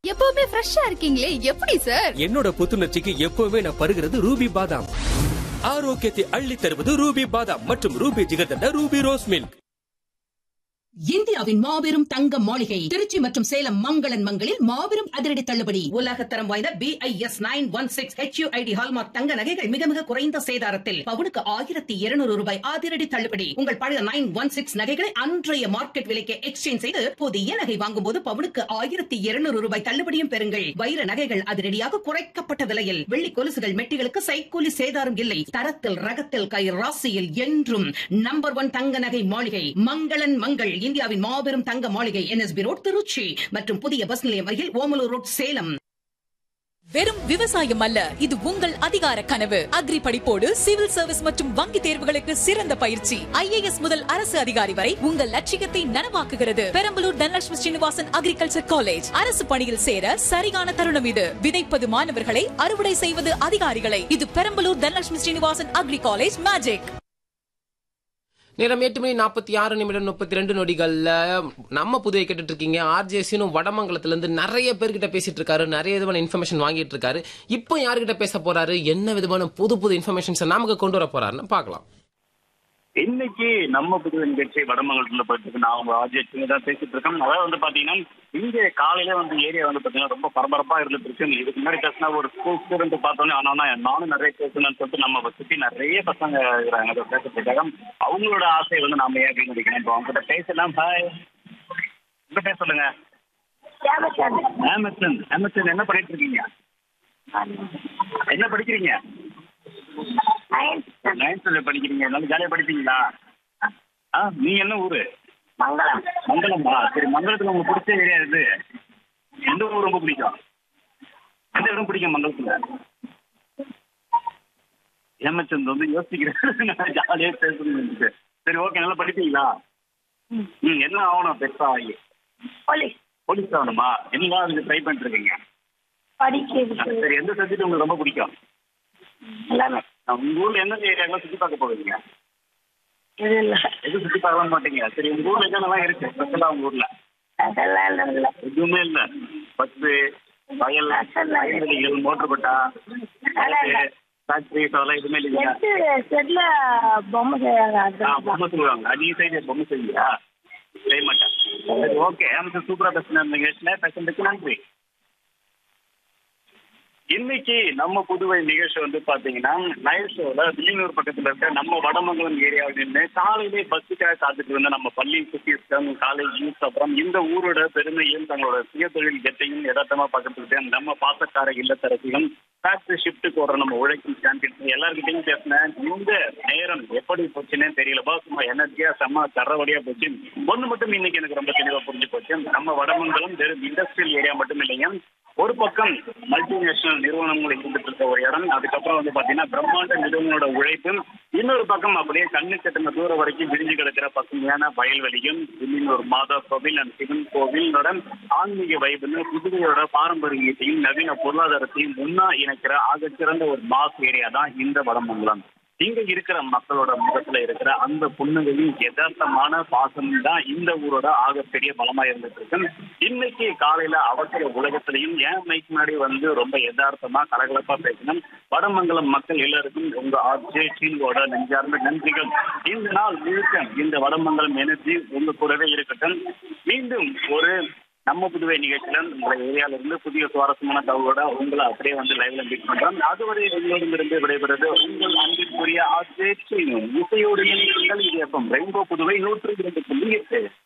எப்பவுமே ஃப்ரெஷ்ஷா இருக்கீங்களே எப்படி சார் என்னோட புத்துணர்ச்சிக்கு எப்பவுமே நான் பருகிறது ரூபி பாதாம் ஆரோக்கியத்தை அள்ளி தருவது ரூபி பாதாம் மற்றும் Ruby jigarthanda Ruby rose milk இந்தியாவின் மாபெரும் தங்க மாளிகை திருச்சி மற்றும் சேலம் மங்களன் மங்களில் மாபெரும் அதிரடி தள்ளுபடி உலகத்தரம் வாய்ந்த B I S nine one six HUID hallmark தங்க நகைகள் மிக மிக குறைந்த சேதாரத்தில் பவுனுக்கு ஆயிரத்தி இருநூறு ரூபாய் அதிரடி தள்ளுபடி உங்கள் பழைய நைன் ஒன் சிக்ஸ் நகைகளை அன்றைய மார்க்கெட் விலைக்கு எக்ஸ்சேஞ்ச் செய்து புதிய நகை வாங்கும் போது பவுனுக்கு ஆயிரத்தி இருநூறு ரூபாய் தள்ளுபடியும் பெறுங்கள் வைர நகைகள் அதிரடியாக குறைக்கப்பட்ட விலையில் வெள்ளி கொலுசுகள் மெட்டிகளுக்கு சைக்கூலி சேதாரம் இல்லை தரத்தில் ரகத்தில் கை ராசியில் என்றும் நம்பர் ஒன் தங்க நகை மாளிகை மங்களன் மங்கள் இந்தியாவின் மாபெரும் தங்க மாளிகை என்எஸ்பி ரோட் திருச்சி மற்றும் புதிய பஸ் நிலையம் அருகில் ஓமலூர் ரோட் சேலம் வெறும் விவசாயம் அல்ல இது உங்கள் அதிகார கனவு அக்ரி படிப்போடு சிவில் சர்வீஸ் மற்றும் வங்கி தேர்வுகளுக்கு சிறந்த பயிற்சி ஐஏஎஸ் முதல் அரசு அதிகாரி வரை உங்கள் லட்சியத்தை நனவாக்குகிறது பெரம்பலூர் தனலட்சுமி ஸ்ரீனிவாசன் அக்ரிகல்ச்சர் காலேஜ் அரசு பணியில் சேர சரியான தருணம் இது விதைப்பது மாணவர்களை அறுவடை செய்வது அதிகாரிகளை இது Perambalur Dhanalakshmi Srinivasan agri college magic நேரம் எட்டு மணி நாற்பத்தி ஆறு நிமிடம் முப்பத்தி ரெண்டு நொடிகள்ல நம்ம புதுவை கேட்டுட்டு இருக்கீங்க ஆர்ஜேசினும் வடமங்கலத்துல இருந்து நிறைய பேர்கிட்ட பேசிட்டு இருக்காரு நிறைய விதமான இன்ஃபர்மேஷன் வாங்கிட்டு இருக்காரு இப்போ யாருகிட்ட பேச போறாரு என்ன விதமான புது புது இன்ஃபர்மேஷன்ஸ் நமக்கு கொண்டு வர போறாருன்னு பார்க்கலாம் இன்னைக்கு நம்ம புது நிகழ்ச்சி வடமங்கலத்துல போயிட்டு நான் உங்க ஆஜியத்துக்கு தான் பேசிட்டு இருக்கேன் அதாவது வந்து பாத்தீங்கன்னா இங்க காலையில வந்து ஏரியா வந்து பாத்தீங்கன்னா ரொம்ப பரபரப்பா இருந்துட்டு இருக்கு இதுக்கு முன்னாடி பேசினா ஒரு ஸ்கூல் ஸ்டூடெண்ட் பார்த்தோன்னே ஆனா நானும் நிறைய பேசணும்னு சொல்லிட்டு நம்ம சுத்தி நிறைய பசங்க இருக்கிறாங்க அதை பேசுறதுக்காக அவங்களோட ஆசையை வந்து நாம ஏன் அப்படின்னு நினைக்கிறேன் இப்போ அவங்க கிட்ட பேசலாம் ஹாய் உங்க பேர் சொல்லுங்க ஆமசன் ஆமசன் என்ன பண்ணிட்டு இருக்கீங்க என்ன படிக்கிறீங்க நைன்த்ல படிக்கிறீங்க நல்லா ஜாலியா படிப்பீங்களா ஆ நீ என்ன ஊரு மங்களம் மங்களமா சரி மங்களத்துல உங்களுக்கு பிடிச்ச ஏரியா எது எந்த ஊர் ரொம்ப பிடிக்கும் எந்த இடம் பிடிக்கும் மங்களத்துல ஏமச்சந்த் வந்து யோசிக்கிறேன் ஜாலியா பேசணும்னு சரி ஓகே நல்லா படிப்பீங்களா ம் என்ன ஆகணும் பெருசா ஆகி போலீஸ் போலீஸ் ஆகணுமா என்னதான் அதுக்கு ட்ரை பண்ணிட்டு இருக்கீங்க படிக்கிறது சரி எந்த சப்ஜெக்ட் உங்களுக்கு ரொம்ப பிடிக்கும் எல்லாமே உங்க ஊர்ல எந்தெந்த ஏரியாக்கெல்லாம் சுத்தி பார்க்க போவீங்க இது இல்லை எதுவும் சுத்தி பார்க்க மாட்டீங்க சரி உங்க ஊர்ல என்னென்னலாம் இருக்கு ஸ்பெஷலா உங்க ஊர்ல அதெல்லாம் இல்லை இல்லை எதுவுமே இல்ல பஸ்ஸு வயல் வயல்வெளிகள் மோட்டர் பட்டா ஃபேக்டரிஸ் அதெல்லாம் எதுவுமே இல்லையா எட்டு செட்ல பொம்மை செய்வாங்க ஆ அதுதான் பொம்மை சொல்லுவாங்க நீ சைடு பொம்மை செய்யா செய்ய மாட்டேன் சரி ஓகே அமைச்சர் சூப்பரா பேசின நிகழ்ச்சியில பேசுறதுக்கு நன்றி இன்னைக்கு நம்ம புதுவை நிகழ்ச்சி வந்து பாத்தீங்கன்னா நைட் ஷோல வில்லியனூர் பக்கத்துல இருக்க நம்ம வடமங்கலம் ஏரியாவில் நின்று காலையிலே பஸ்ஸுக்காக காத்துட்டு இருந்த நம்ம பள்ளி சுத்தியம் காலேஜ் யூத் அப்புறம் இந்த ஊரோட பெருமையும் தங்களோட சுய தொழில் கெட்டையும் யதார்த்தமா பார்க்கறதுக்கு நம்ம பாசக்கார இல்லத்தரசியும் ஃபேக்டரி ஷிஃப்ட்டுக்கு வர நம்ம உழைக்கும் சாம்பியன்ஸ் எல்லாருக்கிட்டையும் பேசினேன் இந்த நேரம் எப்படி போச்சுன்னே தெரியலப்பா சும்மா எனர்ஜியா செம்ம தரவடியா போச்சு ஒண்ணு மட்டும் இன்னைக்கு எனக்கு ரொம்ப தெளிவா புரிஞ்சு போச்சு நம்ம வடமங்கலம் வெறும் இண்டஸ்ட்ரியல் ஏரியா மட்டும் இல்லைங்க ஒரு பக்கம் மல்டிநேஷனல் நிறுவனங்கள் இருந்துட்டு இருக்க ஒரு இடம் அதுக்கப்புறம் வந்து பாத்தீங்கன்னா பிரம்மாண்ட நிறுவனங்களோட உழைப்பும் இன்னொரு பக்கம் அப்படியே கண்ணு கட்டின தூரம் வரைக்கும் விரிஞ்சு கிடக்கிற பசுமையான வயல்வெளியும் இன்னொரு மாதா கோவில் அண்ட் சிவன் கோவிலோட ஆன்மீக வைபுன்னு புதுவையோட பாரம்பரியத்தையும் நவீன பொருளாதாரத்தையும் முன்னா இணைக்கிற ஆகச்சிறந்த ஒரு மாஸ் ஏரியா தான் இந்த வடமங்கலம் இங்க இருக்கிற மக்களோட முகத்துல இருக்கிற அந்த புன்னகையும் யதார்த்தமான பாசம் தான் இந்த ஊரோட ஆகப்பெரிய பலமா இருந்துட்டு இருக்கு இன்னைக்கு காலையில அவசர உலகத்திலையும் ஏன் மைக் முன்னாடி வந்து ரொம்ப யதார்த்தமா கலகலப்பா பேசணும் வடமங்கலம் மக்கள் எல்லாருக்கும் உங்க ஆர்ஜே டீமோட நெஞ்சார்ந்த நன்றிகள் இந்த நாள் முழுக்க இந்த வடமங்கலம் எனர்ஜி உங்க கூடவே இருக்கட்டும் மீண்டும் ஒரு நம்ம புதுவை நிகழ்ச்சியில உங்களை ஏரியால இருந்து புதிய சுவாரஸ்யமான தகவலோட உங்களை அப்படியே வந்து லைவ்ல மீட் பண்றோம் அதுவரை உங்களிடமிருந்து விடைபெறுவது உங்கள் அன்பிற்குரிய ஆர்ஜே இசையோடு இணைந்திருங்கள் இது எஃப்எம் ரெயின்போ புதுவை நூற்று இரண்டு புள்ளி எட்டு